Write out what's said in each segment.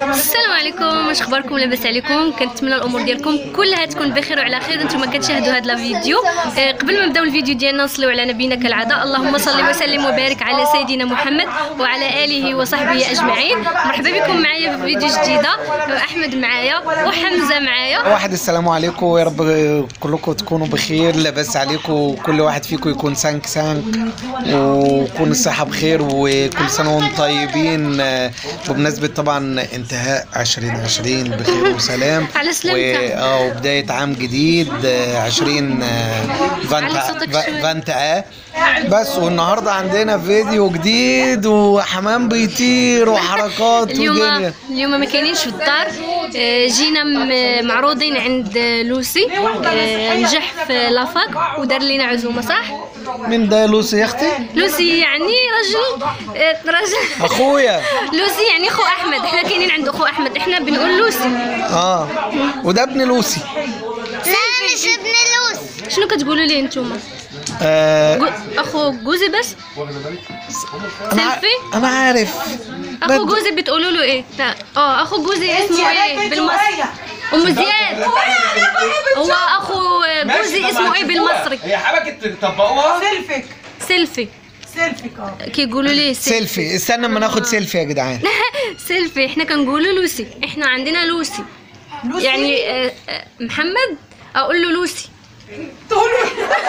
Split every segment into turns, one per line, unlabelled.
السلام عليكم واش اخباركم لاباس عليكم كنتمنى الامور ديالكم كلها تكون بخير وعلى خير انتم كتشاهدوا هذا الفيديو آه، قبل ما نبداو الفيديو ديالنا نصليو على نبينا كالعاده اللهم صل وسلم وبارك على سيدنا محمد وعلى اله وصحبه اجمعين مرحبا بكم معايا في فيديو جديده احمد معايا وحمزه معايا
واحد السلام عليكم ويا رب كلكم تكونوا بخير لاباس عليكم وكل واحد فيكم يكون سانك سانك ويكون الصحة بخير وكل سنة وانتم طيبين آه، بمناسبة طبعا انتهاء 2020 بخير وسلام
على سلامتك.
و- اه وبداية عام جديد آه، 20 آه،
على
فانتا
صوتك
فا-
شوية.
فانتا اه بس والنهارده عندنا فيديو جديد وحمام بيطير وحركات
اليوم
ودنيا
اليوم ما كاينينش في الدار آه، جينا م- معروضين عند لوسي آه، نجح في لافاك ودار لنا عزومه صح
من ده لوسي يا اختي
لوسي يعني رجل آه، رجل
اخويا
لوسي يعني خو احمد احنا كاينين عند اخو احمد احنا بنقول لوسي
اه وده ابن لوسي
لا مش ابن لوس
شنو كتقولوا ليه نتوما
آه
جو- اخو جوزي بس
انا ع-
سيلفي
انا عارف
اخو
بد-
جوزي بتقولوا له ايه لا اه اخو جوزي اسمه ايه بالمصري ام زياد هو اخو جوزي اسمه ايه بالمصري
هي حبكت تطبقوها
سيلفك
سيلفي
سيلفك اه
كيقولوا ليه سيلفي
سيلفي استنى اما ناخد سيلفي يا جدعان
سيلفي احنا كنقولوا لوسي احنا عندنا لوسي
لوسي
يعني آه، آه، محمد اقول له لوسي
تقولوا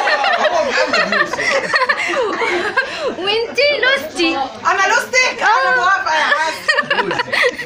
وانتي لوستي
انا لوستك انا موافقه يا عز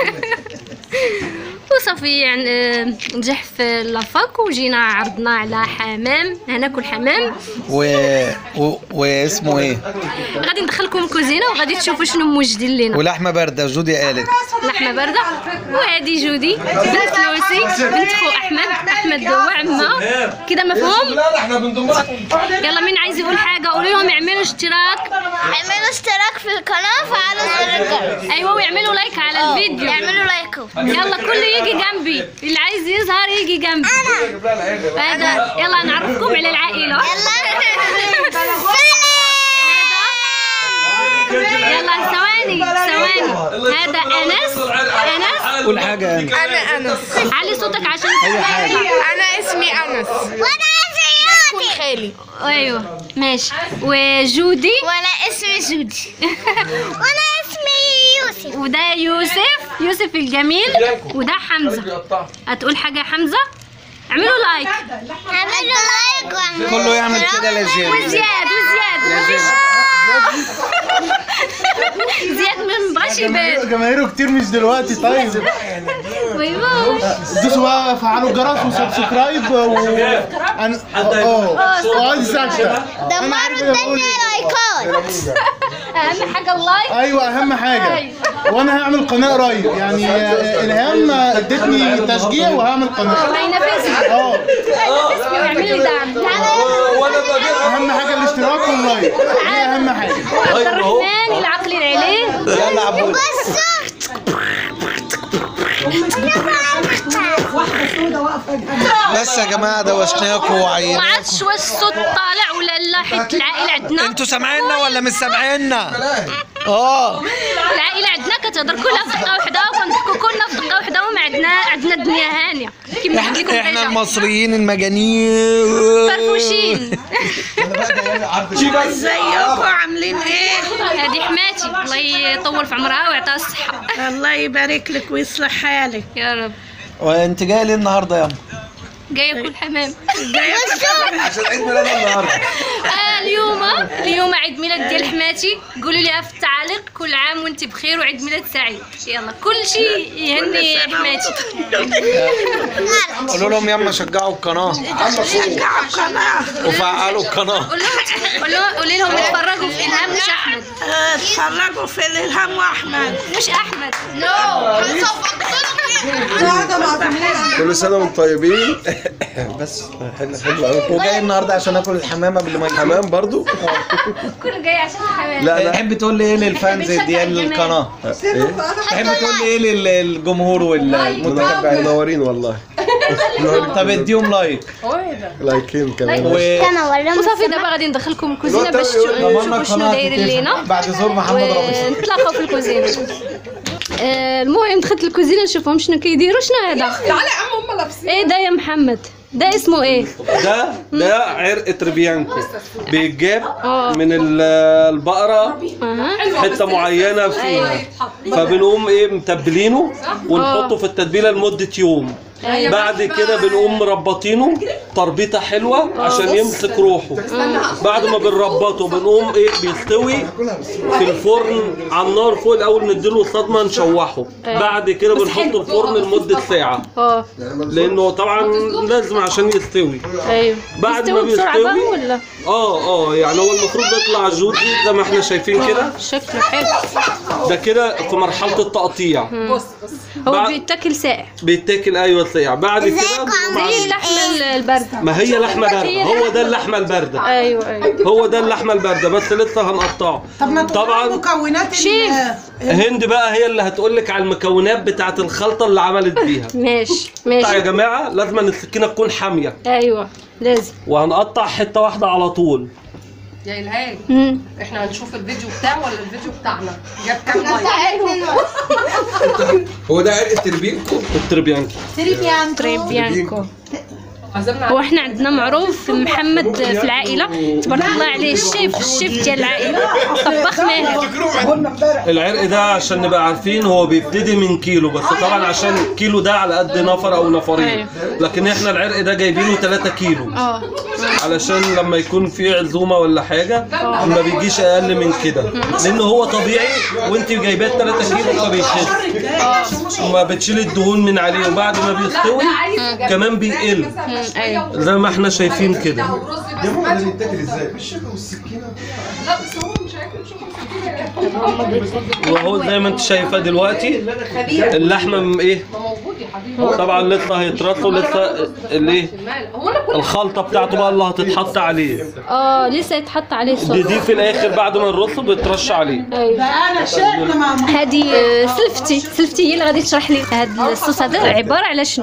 وصافي يعني آه، نجح في لافاك وجينا عرضنا على حمام هناكل حمام
و... و... واسمه ايه
غادي ندخلكم الكوزينه وغادي تشوفوا شنو موجدين لنا
ولحمه بارده جودي قالت
لحمه بارده وهذه جودي بنت لوسي بنت خو احمد احمد وعمه كده مفهوم
لا احنا بنضمها
يلا مين عايز يقول حاجه قولوا لهم يعملوا اشتراك
اعملوا اشتراك في القناة وفعلوا زر الجرس
ايوه ويعملوا لايك على الفيديو
اعملوا لايك
يلا كله يجي جنبي اللي عايز يظهر يجي جنبي هذا يلا نعرفكم على العائله يلا ثواني ثواني هذا انس انس
قول حاجه انت
أنا أنس
علي صوتك عشان
أنا اسمي أنس
وانا
كل
اسمي
خالي
ايوه ماشي وجودي
وانا اسمي جودي وانا اسمي يوسف
وده يوسف يوسف الجميل وده حمزه هتقول حاجه يا حمزه اعملوا لايك
اعملوا لايك واعملوا
كله يعمل كده لجيم
وزياد وزياد زياد ما بغاش يبان
جماهيره كتير مش دلوقتي طيب
ايوه
دوسوا بقى فعلوا الجرس وسبسكرايب و أنا... اه اقعدي ساكته انا عارف
دمروا
انا بقول
الدنيا
إيه.
لايكات
اهم حاجه اللايك
ايوه اهم حاجه وانا هعمل قناه قريب يعني آه، الهام ادتني تشجيع وهعمل قناه
ما ينافسني
اه
ينافسني ويعمل لي دعم
وانا بجيب
اهم حاجه الاشتراك واللايك دي اهم حاجه
عبد الرحمن العقل العليه
يلا عبود
واحده سودا واقفه جنبي
بس يا جماعه دوشناكم
ما
وعيناكم
عادش واش الصوت طالع ولا لا حيت العائله عندنا
انتوا سامعيننا ولا مش سامعيننا اه
العائله عندنا كتهضر كلها في دقه وحده وكنضحكوا كلنا في دقه وحده وما عندنا عندنا الدنيا هانيه كيما قلت لكم
احنا احنا
ديجا
المصريين المجانين
فرفوشين
ازيكم عاملين ايه؟
هذه حماتي الله يطول في عمرها ويعطيها الصحه
الله يبارك لك ويصلح حالك
يا رب
وانت جاي ليه النهارده يا
جايه كل حمام
عشان عيد ميلاد النهارده
آه اليوم اليوم عيد ميلاد ديال حماتي قولوا لي في التعاليق كل عام وانت بخير وعيد ميلاد سعيد يلا كل شيء يهني حماتي
قولوا لهم يما شجعوا القناه
شجعوا القناة
وفعلوا القناه
قول لهم قول لهم قولي لهم يتفرجوا في الهام مش احمد
اتفرجوا في الإلهام وأحمد
مش احمد
قاعده مع زميلي
كل سنه وانتم طيبين بس حلو حلو قوي
وجاي النهارده عشان اكل الحمامه قبل ما
حمام برضو
كله جاي عشان الحمام
لا لا
تحب تقول لي ايه للفانز
بنشجع
ديال
الجمال.
القناه
ايه
تحب تقول لي ايه للجمهور والمتابعين
منورين والله
طب اديهم لايك
لايكين كمان
و
انا ولا
وصافي دابا غادي ندخلكم الكوزينه باش
ضمنا
تشوفوا شنو
القناه
دايرين لينا
بعد زور محمد رمضان
ونتلاقاو في الكوزينه آه، المهم دخلت الكوزينه نشوفهم شنو كيديروا شنو هذا
تعالى يا عم هم لابسين
ايه ده يا محمد ده اسمه ايه
ده ده عرق تربيانكو بيتجاب
آه.
من ال- البقره
اها
حته معينه فيها
أيوة.
فبنقوم ايه متبلينه ونحطه في التتبيله لمده يوم
أيوة.
بعد كده بنقوم مربطينه تربيطه حلوه عشان يمسك روحه بعد ما بنربطه بنقوم ايه بيستوي في الفرن على النار فوق الاول نديله صدمه نشوحه بعد كده بنحطه في الفرن لمده ساعه
اه
لانه طبعا لازم عشان يستوي
ايوه
بعد ما
بيستوي بسرعه بقى
بيستوي
ولا
اه اه يعني هو المفروض يطلع جوزي زي ما احنا شايفين كده
شكله حلو
ده كده في مرحله التقطيع
بص بص
هو
بعد-
بيتاكل ساقع
بيتاكل ايوه ساقع بعد كده بنقوم
ايه
عاملين-
اللحمه البارده
ما هي لحمه بارده هو ده اللحمه البارده
ايوه ايوه
هو ده اللحمه البارده بس لسه هنقطعه
طب ما تقول
طبعا
مكونات ال-
شيف.
هند بقى هي اللي هتقول لك على المكونات بتاعه الخلطه اللي عملت بيها
ماشي
طيب يا
ماشي
جماعه لازم السكينه تكون حاميه
ايوه لازم
وهنقطع حته واحده على طول
يا الهام
مم.
احنا هنشوف الفيديو بتاعه ولا الفيديو بتاعنا جاب كام لايك
هو ده عرق تربينكو
التربيانكو
تريبيانكو
عزمنا
هو احنا عندنا معروف محمد في العائله تبارك الله عليه الشيف الشيف ديال العائله طباخ ماهر
العرق ده عشان نبقى عارفين هو بيبتدي من كيلو بس طبعا عشان كيلو ده على قد نفر او نفرين
أيوة.
لكن احنا العرق ده جايبينه 3 كيلو
اه
علشان لما يكون في عزومه ولا حاجه ما بيجيش اقل من كده لان هو طبيعي وانت جايباه 3 كيلو فبيخس وما بتشيل الدهون من عليه وبعد ما بيستوي كمان بيقل
مم، ايوه
زي ما احنا شايفين كده
بيتاكل ازاي بالشوكه والسكينه
وهو زي ما انت شايفه دلوقتي اللحمه م- ايه طبعا لسه هيترص ولسه الايه
هو انا كنت
الخلطه بتاعته بقى اللي هتتحط عليه
اه لسه يتحط عليه
دي,
صوص
دي في الاخر بعد ما نرصه بيترش عليه
ايوه
انا شئت مع
هذه آه، سلفتي سلفتي هي اللي غادي تشرح لي هذا الصوص هذا عباره على شنو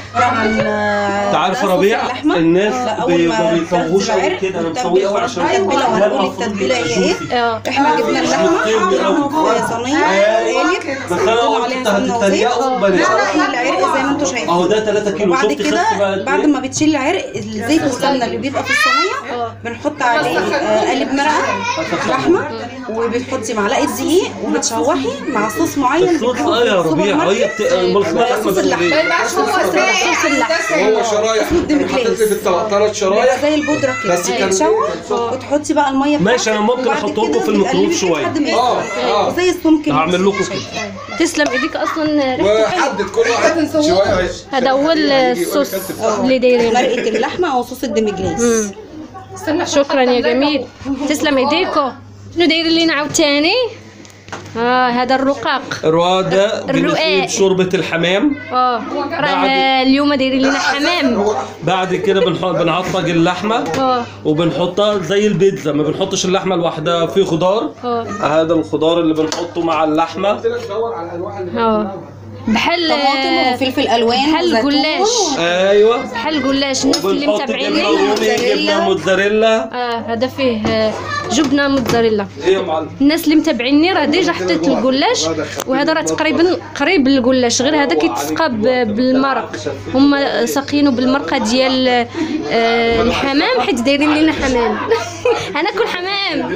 انت عارف ربيع الناس بي- ما بيسووش قوي كده انا مسويه قوي عشان
التتبيله وهنقول التتبيله هي ايه
اه
احنا جبنا اللحمه في صينيه قالب
بس انا
حطينا
قلت
عليها
انت
سمنه وزيت
هتتريقوا بلاش
وفي العرق زي ما انتم شايفين
اهو ده 3 كيلو
وبعد
شفت
كده
خس بقى قد
بعد
إيه؟
ما بتشيل العرق الزيت والسمنه اللي بيبقى في الصينيه بنحط عليه آه، قالب مرقه لحمه وبتحطي معلقه دقيق وبتشوحي مع صوص معين
الصوص
بتجيبه
اه يا
في السوبر
ربيع
ماركت.
هي بت... الملصقات
صوص اللحمه صوص اللحمه
هو شرايح حطيت لي في ثلاث شرايح
زي البودره كده
بس كان-
بتشوح وتحطي بقى الميه
ماشي، أنا
بتاعتك،
ممكن
وبعد
أحطه
كده
لكم في الميكرويف
بتقلبي
شوية.
لحد ما
اه
يستوي.
اه
زي السمك اللي
هعمل
انتوا
لكم
شايفينه.
كده
تسلم ايديك اصلا ريحته حلوه
وحدد كل واحد شويه
هذا هو الصوص اللي دايرين
مرقه اللحمه او صوص الدمجلاس
شكرا يا جميل تسلم ايديكو شنو دايرين لينا عاوتاني اه هذا الرقاق
الرقاق ده
الرقاق.
بنسقيه بشوربه الحمام
اه راه اليوم دايرين لنا حمام
بعد كده بنحط بنعصج اللحمه
اه
وبنحطها زي البيتزا ما بنحطش اللحمه لوحدها في خضار
اه
هذا الخضار اللي بنحطه مع اللحمه
دور على الانواع اللي
اه بحال
طماطم وفلفل الوان
بحال
وزيتون
الجلاش
ايوه
بحال الجلاش الناس اللي
وبنحط
متابعيني
جبنه رومي جبنه موتزاريلا
اه هذا فيه آه، جبنه موتزاريلا
ايه يا معلم
الناس اللي متابعيني راه ديجا حطيت الجلاش وهذا راه تقريبا قريب للجلاش غير هذا كيتسقى ب- بالمرق هما ساقينه بالمرقه ديال آه، الحمام حيت دايرين لينا حمام هناكل حمام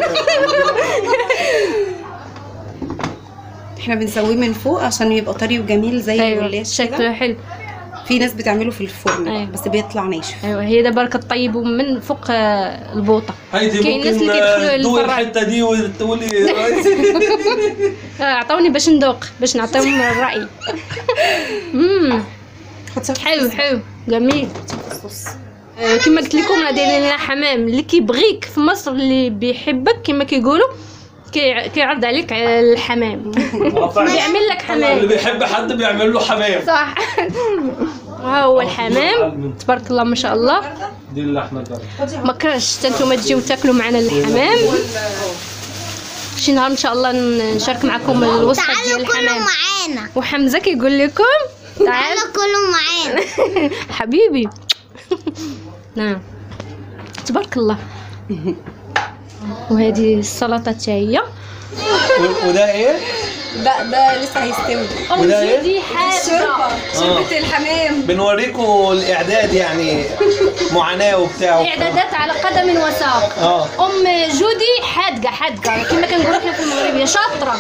احنا بنسويه من فوق عشان يبقى طري وجميل زي
ايوه
الجلاش
شكله
كده
حلو
في ناس بتعمله في الفرن
أيوة.
بقى، بس بيطلع ناشف
ايوه هي دابا كطيبوا من فوق آه، البوطه
هايدي
كاين ناس
ممكن
اللي كيدخلوا
آه، تدوقي
للفران.
الحته دي وتقولي
آه، عطوني باش ندوق باش نعطيهم الراي امم
حطي في
حلو حلو جميل آه، كما قلت لكم راه دايرين لنا حمام اللي كيبغيك في مصر اللي بيحبك كما كيقولوا كي- كيعرض عليك على الحمام بيعمل لك
اللي
حمام
بيحب حد بيعمل له حمام
صح ها هو الحمام تبارك الله ما شاء الله
دي اللحمه ده
ما كرهش حتى نتوما تجيو تاكلوا معنا الحمام شي نهار ان شاء الله ن- نشارك معكم الوصفه ديال
تعالوا كلوا
الحمام
معانا
وحمزه كيقول لكم تعال
تعالوا كلوا معانا
حبيبي نعم تبارك الله وهذه السلطه حتى هي
و- وده ايه؟
ده ده لسه هيستوي
ام
وده إيه؟
جودي حاجه
الشوربه شوربه الحمام
بنوريكم الاعداد يعني معاناه وبتاع
اعدادات على قدم وساق
اه
ام جودي حادقه حادقه كما كنقولوا احنا في المغرب يا شاطره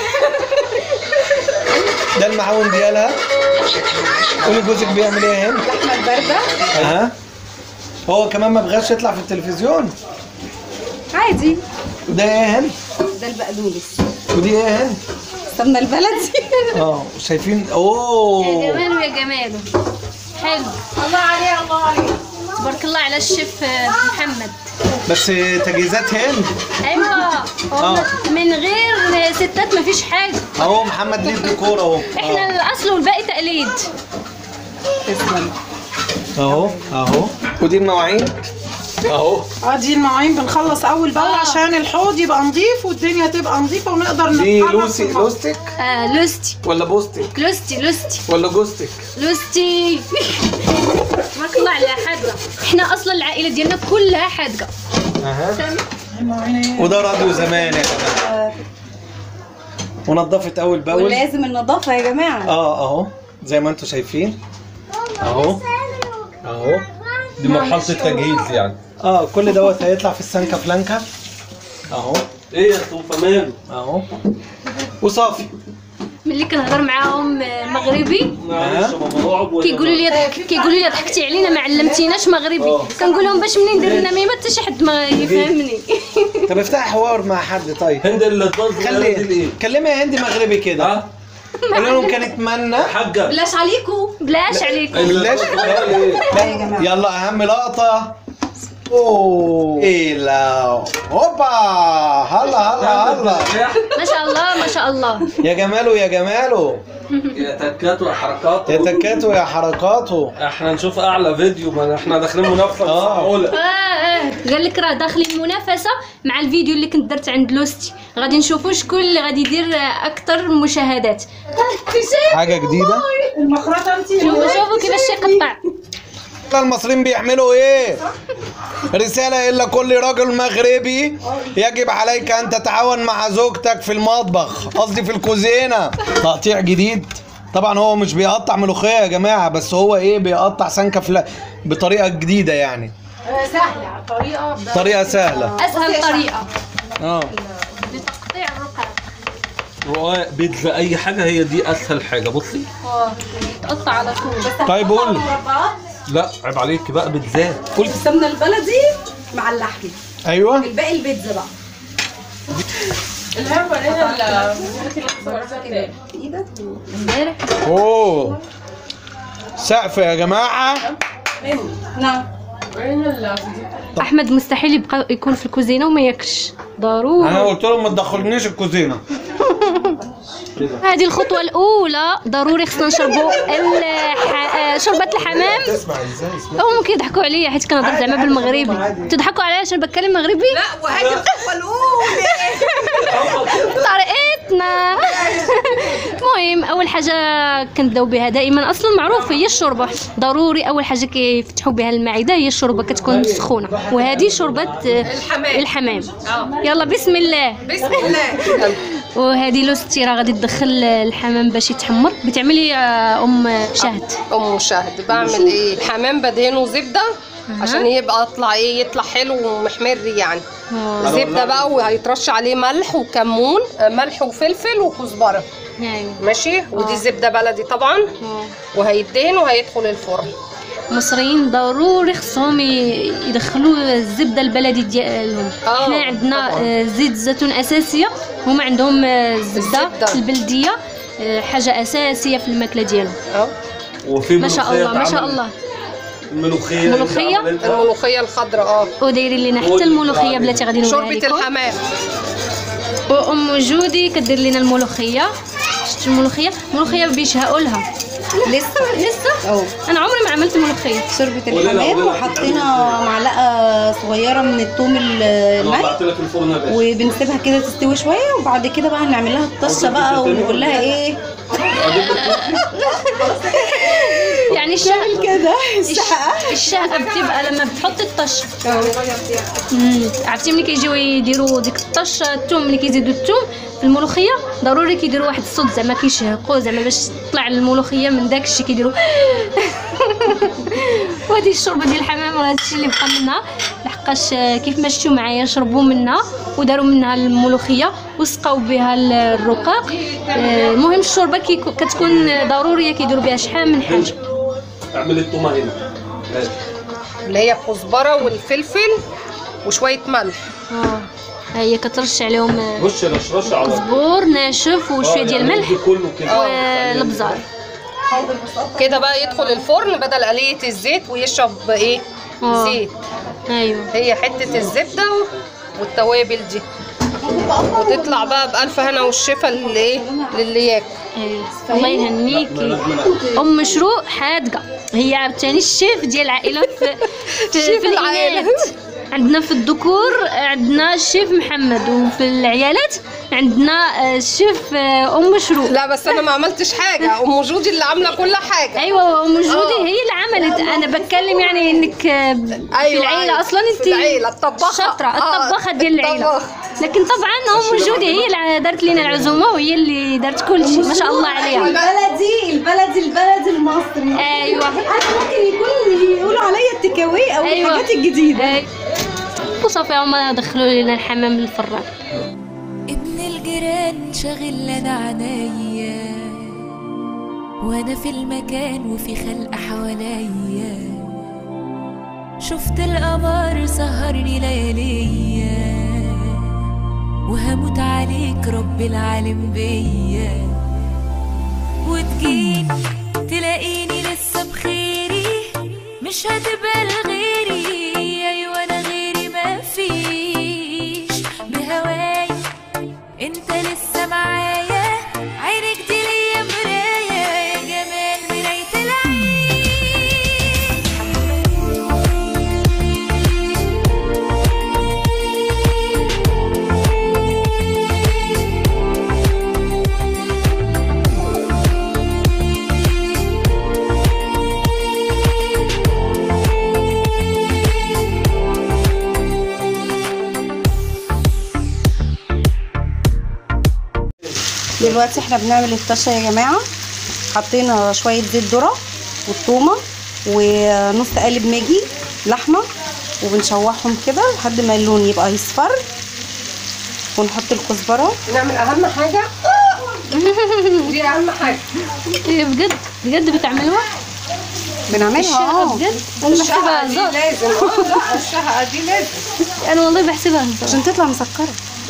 ده المعاون ديالها قولي جوزك بيعمل ايه هنا
اللحمه البارده
اها هو كمان ما بغاش يطلع في التلفزيون
عادي
وده ايه هنا
ده البقدونس
ودي ايه هنا
السمنه البلدي
اه شايفين
يا
اوه
جماله يا جماله حلو الله عليه الله عليه تبارك الله على الشيف آه، محمد
بس تجهيزات هند
ايوه هو
آه.
من غير ستات مفيش حاجه
اهو محمد ليه الديكور اهو
احنا الاصل والباقي تقليد
تسلم
اهو اهو ودي المواعين اهو
اه دي المواعين بنخلص اول باول
آه.
عشان الحوض يبقى نظيف والدنيا تبقى نظيفه ونقدر
دي
نتحرك
لوسي
في المطبخ.
لوستك
آه لوستي
ولا بوستك
لوستي لوستي
ولا جوستك
لوستي تبارك الله عليها حادقه احنا اصلا العائله ديالنا كلها حادقه
اها وده راديو زمان يا جماعه ونضفت اول باول
ولازم النظافه يا جماعه
اه اهو زي ما انتم شايفين اهو اهو
دي مرحله التجهيز يعني
اه كل دوت هيطلع في السنكه فلانكه اهو
ايه يا طوفه ماله
اهو وصافي
ملي كنهضر معاهم آه، مغربي
معلش يا ماما اقعد ولا-
كيقولوا لي كيقولوا لي ضحكتي علينا ما علمتيناش مغربي كنقول لهم باش منين ندير لنا ميمه حتى شي حد ما يفهمني
طب افتح حوار مع حد طيب
هند اللي تبص دي
خلي
الايه
كلمي يا هندي مغربي كده
ها
قولوا لهم كانت منا
حاجه
بلاش عليكم
بلاش عليكم
بلاش
لا يا جماعه
يلا اهم لقطة اوه ايه لا هوبا هلا هلا هلا
ما شاء الله ما شاء الله
يا جماله يا جماله
يا تكاته يا حركاته
يا تكاته يا حركاته
احنا نشوف اعلى فيديو ما احنا داخلين منافسه
آه.
معقوله
اه اه قال لك راه داخلين منافسه مع الفيديو اللي كنت درت عند لوستي غادي نشوفوا شكون اللي غادي يدير آه، اكثر مشاهدات
حاجة جديدة
المخرطه انت
شوفوا شوفوا كيفاش يقطع
المصريين بيعملوا ايه رسالة إلا كل رجل مغربي يجب عليك أن تتعاون مع زوجتك في المطبخ قصدي في الكوزينة تقطيع جديد طبعا هو مش بيقطع ملوخية يا جماعة بس هو ايه بيقطع سنكة فلا بطريقة جديدة يعني
سهله طريقه
طريقة سهلة
اسهل طريقه
اه
لتقطيع الرقاق
رقاق بيتزا اي حاجه هي دي اسهل حاجه بصي
تقطع على طول
طيب قول
لا عيب عليك بقى بيتزات
السمنه البلدي مع اللحم
ايوه
الباقي البيتزا بقى ايدك
امبارح
اوه سقف يا جماعة
نعم
احمد مستحيل يبقى يكون في الكوزينه وما ياكلش ضروري
انا قلت لهم ما تدخلنيش الكوزينة
هذه الخطوة الأولى ضروري خصنا نشربوا الح... آه، شوربة الحمام
تسمع ازاي
هم كيضحكوا عليا حيت كنهضر زعما بالمغربي تضحكوا عليا عشان بتكلم مغربي
لا وهذه الخطوه الاولى
طريقتنا المهم اول حاجه كنبداو بها دائما اصلا معروف هي الشوربه ضروري اول حاجه كيفتحوا بها المعده هي الشوربه كتكون سخونه وهذه شوربه الحمام الحمام يلا بسم الله
بسم الله
وهذه لوستي راه غادي تدخل الحمام باش يتحمر بتعملي يا ام شهد
ام مشاهد بعمل ايه الحمام بدهنه زبده عشان يبقى يطلع ايه يطلع حلو ومحمر يعني زبده بقى وهيترش عليه ملح وكمون آه، ملح وفلفل وكزبره
يعني
ماشي ودي زبده بلدي طبعا وهيدهن وهيدخل الفرن
المصريين ضروري خصهم ي- يدخلوا الزبده البلدي ديالهم
آه،
احنا عندنا
طبعاً.
آه، زيت الزيتون اساسيه هما عندهم آه، الزبده
الزبدة.
البلديه آه، حاجه اساسيه في الماكله ديالهم
اه
وفي
ما شاء
ملوخية
الله ما شاء
اتعملت.
الله
الملوخيه
الملوخية؟
اللي اتعملت.
الملوخيه الخضراء اه
ودايرين لنا حتى الملوخيه بلاتي غادي نوريها
شوربه
لكم
الحمام
وام جودي كدير لنا الملوخيه شفت الملوخيه الملوخيه بيشهقوا لها
لسه
لسه
اهو
انا عمري ما عملت ملوخيه
شوربه
قولي لها-
الحمام
قولي لها
وحطينا معلقه صغيره من الثوم
انا
المي
بعت لك الفرن يا باشا
وبنسيبها كده تستوي شويه وبعد كده بقى هنعمل لها الطشه بقى ونقول لها ايه
يعني الشهق
كده
الشهقه الشهقه بتبقى لما بتحط الطش مم. عرفتي ملي كيجيو يديروا ديك الطش الثوم ملي كيزيدوا الثوم الملوخيه ضروري كيديروا واحد الصوت زعما كيشهقوا زعما باش تطلع الملوخيه من داك الشيء كيديروا وهذه الشوربه ديال الحمام راه هادشي اللي بقى منها لحقاش آه، كيف ما شفتوا معايا شربوا منها وداروا منها الملوخيه وسقاو بها ال- الرقاق آه، المهم الشوربه كيكو- كتكون ضروريه كيديروا بها شحال من حاجه
اعمل التومه هنا هات.
اللي هي الكزبره والفلفل وشويه ملح
اه هي كترش عليهم آه،
وش رشرش على
زبور ناشف وشويه ديال
يعني
الملح
دي كله كده
والابزار
كده بقى يدخل الفرن بدل قليه الزيت ويشرب ايه
آه.
زيت
ايوه
هي حته الزبده والتوابل دي وتطلع بقى بألف هنا والشفا للي ايه للي ياكل
أيوة. الله يهنيكي ام مشروق حادقه هي عاوتاني الشيف ديال العائله في في,
شيف
في
العائلة.
الإناث. عندنا في الذكور عندنا الشيف محمد وفي العيالات عندنا آه، الشيف آه، ام مشروق
لا بس انا ما عملتش حاجه ام جودي اللي عامله كل حاجه
ايوه ام جودي
آه.
هي اللي عملت انا بتكلم يعني انك آه، في
أيوة،
العيله
أيوة.
اصلا انت
في العيلة، الطباخة.
شاطره
آه،
الطباخه ديال العيله
الطباخة.
لكن طبعا ام جودي هي اللي دارت لنا العزومه وهي اللي دارت كل شيء ما شاء الله عليها
البلدي البلدي البلدي المصري
ايوه
انا ممكن يكون يقولوا عليا التكاوي او
أيوة.
الحاجات الجديده
أي. وصافي هما دخلوا لنا الحمام للفران
ابن الجيران شاغل لنا عنايا وانا في المكان وفي خلق حواليا شفت القمر سهرني لياليا وهموت عليك رب العالم بيا وتجيني تلاقيني لسه بخيري مش هتبقى لغيري ايوه انا غيري ما فيش بهواي انت لسه معايا عينك دي ليا مراية يا جمال مراية العين
دلوقتي احنا بنعمل الطشه يا جماعه حطينا شويه زيت ذره والثومه ونص قالب ماجي لحمه وبنشوحهم كده لحد ما اللون يبقى يصفر ونحط الكزبره
نعمل اهم حاجه دي اهم حاجه
إيه بجد بجد بتعملوها
بنعملها
الشهقة
اه
بجد انا بحسبها
الشهقه دي
هزار
لازم اه لا الشهقه دي لازم
انا والله بحسبها هزار
عشان تطلع مسكره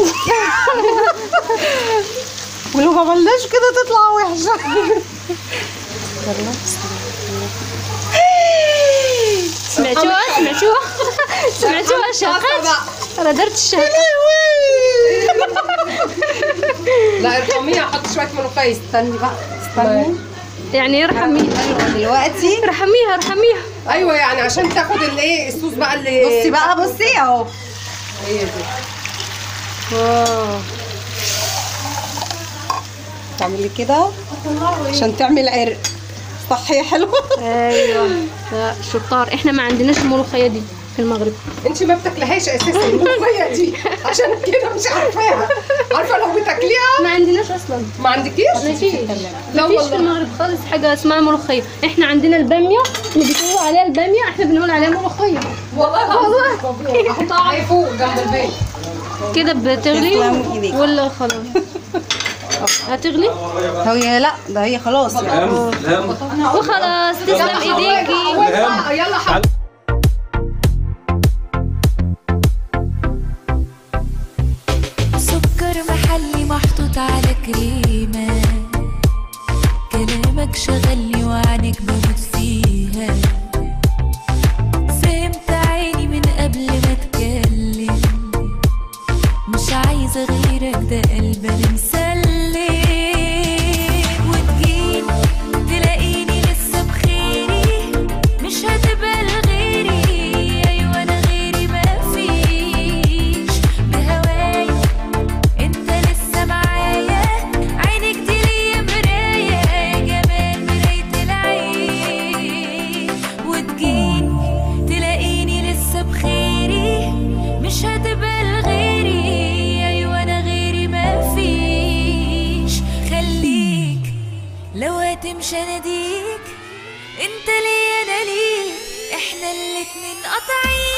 ولو ما عملناش كده تطلع وحشه يلا
سمعتوها سمعتوها سمعتوها شهقات انا درت الشهقة
لا ارحميها حط شويه ملوخيه
استني بقى استني
يعني ارحميها
دلوقتي
ارحميها ارحميها
ايوه يعني عشان تاخد الايه الصوص بقى اللي
بصي بقى بصي اهو
هي دي
تعملي كده عشان تعمل عرق صحي حلو
ايوه لا شطار احنا ما عندناش الملوخيه دي في المغرب
انت ما بتاكلهاش اساسا الملوخيه دي عشان كده مش عارفاها عارفه لو بتاكليها
ما عندناش اصلا
ما عندكيش
ما فيش
لا
ما فيش في
والله
المغرب خالص حاجه اسمها ملوخيه احنا عندنا الباميه اللي بيقولوا عليها الباميه احنا بنقول عليها ملوخيه
والله والله احطها على فوق جنب البيت
كده بتغلي
تسلم إيديك.
ولا خلاص هتغلي
هي لا ده هي خلاص يعني
لم لم
وخلاص تسلم ايديكي
يلا حبيبي
سكر محلي محطوط على كريمة كلامك شغلني وعنك بموت فيها فهمت عيني من قبل ما اتكلم مش عايزة غيرك ده قلب انا مسلم وتجيني تلاقيني لسه بخيري مش هتبقى لغيري ايوه انا غيري ما فيش بهواي انت لسه معايا عينك دي ليا مراية يا جمال مراية العين احنا الاتنين قاطعين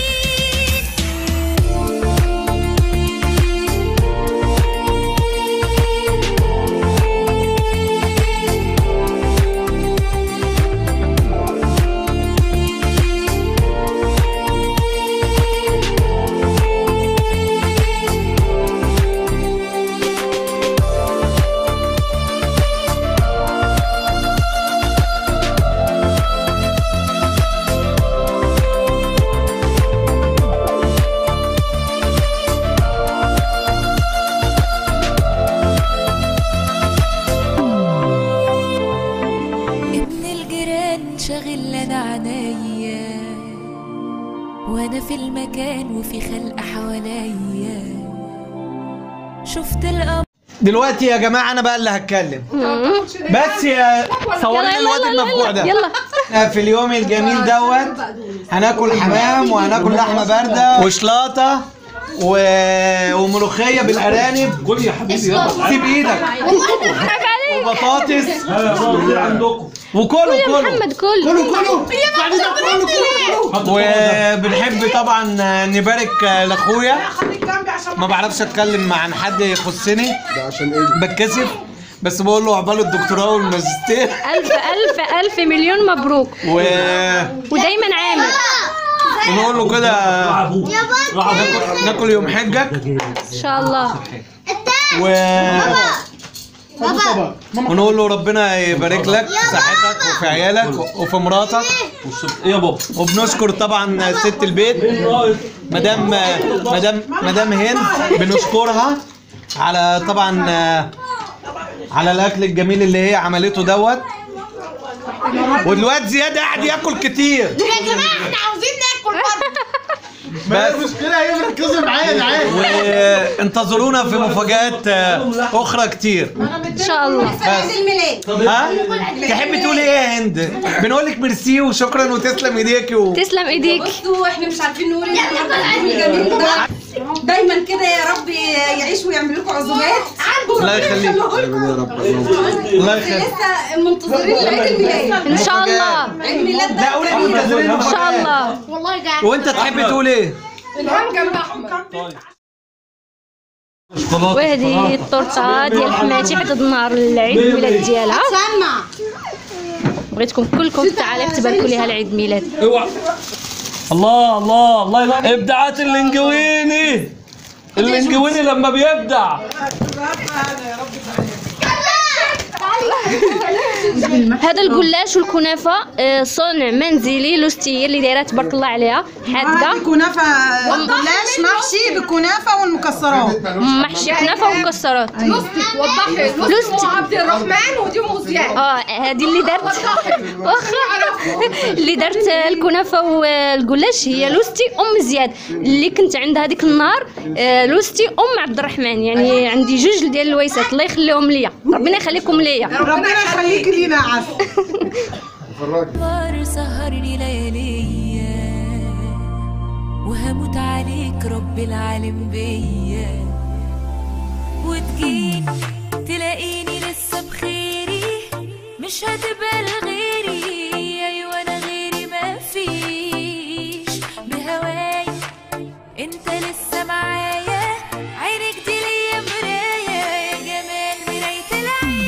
ابن الجيران شاغل لنا عنايا وانا في المكان وفي خلق حواليا شفت القمر
دلوقتي يا جماعه انا بقى اللي هتكلم بس يا صور لي
يلا،
الواد
يلا،
المفجوع ده
يلا.
في اليوم الجميل دوت هناكل حمام وهناكل لحمه بارده وشلاطه و... وملوخيه بالارانب
كل يا حبيبي يلا
سيب ايدك وبطاطس
عندكم
وكله
كل يا
كله
محمد كل
كله كله بعد ده كله كله
وبنحب طبعا نبارك لاخويا ما بعرفش اتكلم عن حد يخصني
ده عشان ايه؟
بتكسف بس بقول له عقبال الدكتوراه والماجستير
ألف ألف ألف مليون مبروك
و...
ودايما عامل
ونقول له كده ناكل- ناكل يوم حجك
إن شاء الله
و... ونقول له ربنا يبارك لك في صحتك وفي عيالك وفي مراتك
ايه يا بابا
وبنشكر طبعا ست البيت مدام مدام مدام هند بنشكرها على طبعا على الاكل الجميل اللي هي عملته دوت والواد زياد قاعد ياكل كتير
يا جماعه احنا عاوزين ناكل برضه
ما المشكله هي مركزه معايا يا عيال
وانتظرونا في مفاجآت اخرى كتير
إن شاء الله
بس
الميلاد
ها تحبي تقولي ايه يا هند بنقول لك ميرسي وشكرا وتسلم ايديكي و...
تسلم إيديك
بصوا احنا مش عارفين نقول ايه النهارده الجميل ده دايما كده يا رب يعيش ويعمل لكم عزومات
الله يخليك
يا رب
الله يخليك
لسه منتظرين لعيد الميلاد
إن شاء الله
عيد الميلاد
لا قولي منتظرين
إن شاء الله
والله قاعد
وانت تحب تقول ايه
الهام جنب احمد
وهذه الطرطة ديال حماتي حتى النهار العيد الميلاد ديالها
سمع
بغيتكم كلكم تعالوا تباركوا ليها العيد ميلاد
اوعى الله الله الله يلا ابداعات اللينجويني اللينجويني لما بيبدع
هذا الجلاش والكنافه آه، صنع منزلي لوستي اللي دايره تبارك الله عليها حادقه
كنافه جلاش محشي بالكنافه والمكسرات
محشي كنافه ومكسرات
لوستك وضحي
لوستي.
لوستي عبد الرحمن ودي مغزيان
اه هذه اللي دارت واخا اللي دارت الكنافه والجلاش هي لوستي ام زياد اللي كنت عندها هذيك النهار آه، لوستي ام عبد الرحمن يعني عندي جوج ديال الويسات الله يخليهم ليا ربنا يخليكم ليا
ربنا يخليك لينا عسل
نهار سهرني لياليا وهموت عليك رب العالم بيا وتجيني تلاقيني لسه بخيري مش هتبقى لغيري ايوه انا غيري ما فيش بهواي انت لسه معايا عينك دي ليا مرايه يا جمال مرايه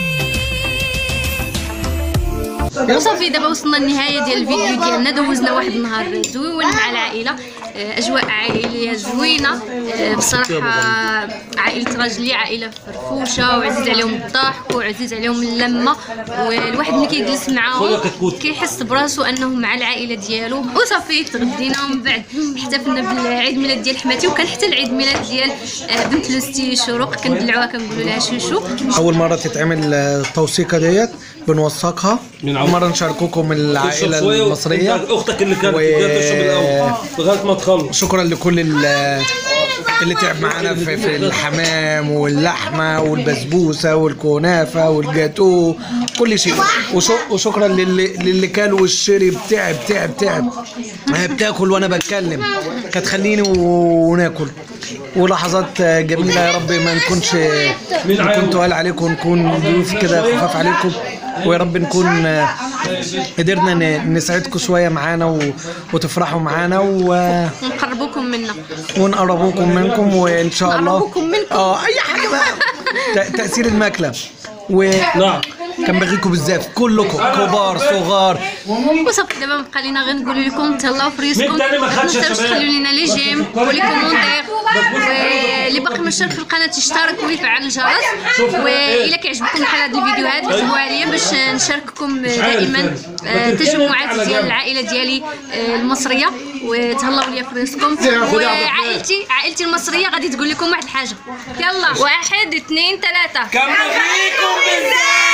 العين
وصافي دابا وصلنا للنهايه ديال الفيديو ديالنا دوزنا واحد النهار زوين مع العائله آه، اجواء عائليه زوينه آه، بصراحه عائله راجلي عائله فرفوشه وعزيز عليهم الضحك وعزيز عليهم اللمه والواحد ملي كيجلس معاهم كيحس براسو انه مع العائله ديالو وصافي تغدينا ومن بعد احتفلنا بالعيد ميلاد ديال حماتي وكان حتى العيد ميلاد ديال آه، بنت لوستي شروق كندلعوها كنقولوا لها شوشو
اول مره تتعمل التوثيقه ديت بنوثقها مره نشارككم العائله
شوية
المصريه
وانت اختك اللي كانت
و-
جايه تشرب الاول لغايه ما تخلص
شكرا لكل ال- اللي تعب معانا في, في الحمام واللحمه والبسبوسه والكنافه والجاتو كل شيء وش- وشكرا للي, للي كان والشرب تعب تعب تعب ما هي بتاكل وانا بتكلم كانت خليني وناكل ولحظات جميله يا رب ما نكونش نكون تقال عليكم ونكون ضيوف كده خفاف عليكم ويا رب نكون قدرنا ن- نسعدكم شويه معانا و... وتفرحوا معانا و...
ونقربوكم منا
ونقربوكم منكم وان شاء الله
نقربوكم منكم.
اه اي حاجه بقى ت- تاثير الماكله و
نعم
كان بغيكم بزاف كلكم كبار صغار
وصافي دابا بقى لينا غير نقول لكم تهلاو في ريسكم
مين تاني ما خدش يا
تنساوش
شباب؟
تخليو لينا لي جيم ولي كومونتير واللي باقي مشترك في القناه يشترك ويفعل الجرس والى كيعجبكم بحال هاد الفيديوهات كتبوها ليا باش نشارككم دائما آه، تجمعات ديال العائله ديالي آه، المصريه وتهلاو ليا في ريسكم وعائلتي عائلتي المصريه غادي تقول لكم واحد الحاجه يلا واحد اثنين ثلاثه
كنبغيكم بزاف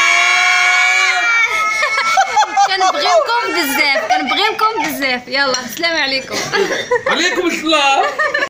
كنبغيوكم بزاف كنبغيوكم بزاف يلا السلام عليكم
عليكم السلام